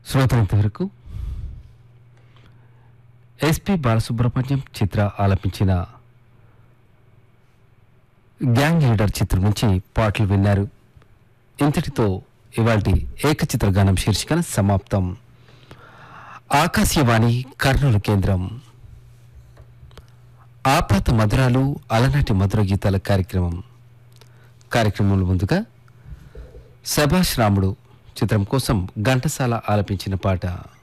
శ్రోతలంత వరకు ఎస్పి బాలసుబ్రహ్మణ్యం చిత్ర ఆలపించిన gang leader చిత్రం నుంచి పాటలు విన్నారు ఇంతటితో ఇవాల్టి ఏకచిత్ర గానం శీర్షికన సమాప్తం ఆకాశవాణి కర్నూలు కేంద్రం ఆపాత మధురాలు అలనాటి మధుర గీతాల కార్యక్రమం కార్యక్రమంలో ముందుగా శభాష్ రాముడు చిత్రం కోసం ఘంటసాల ఆలపించిన పాట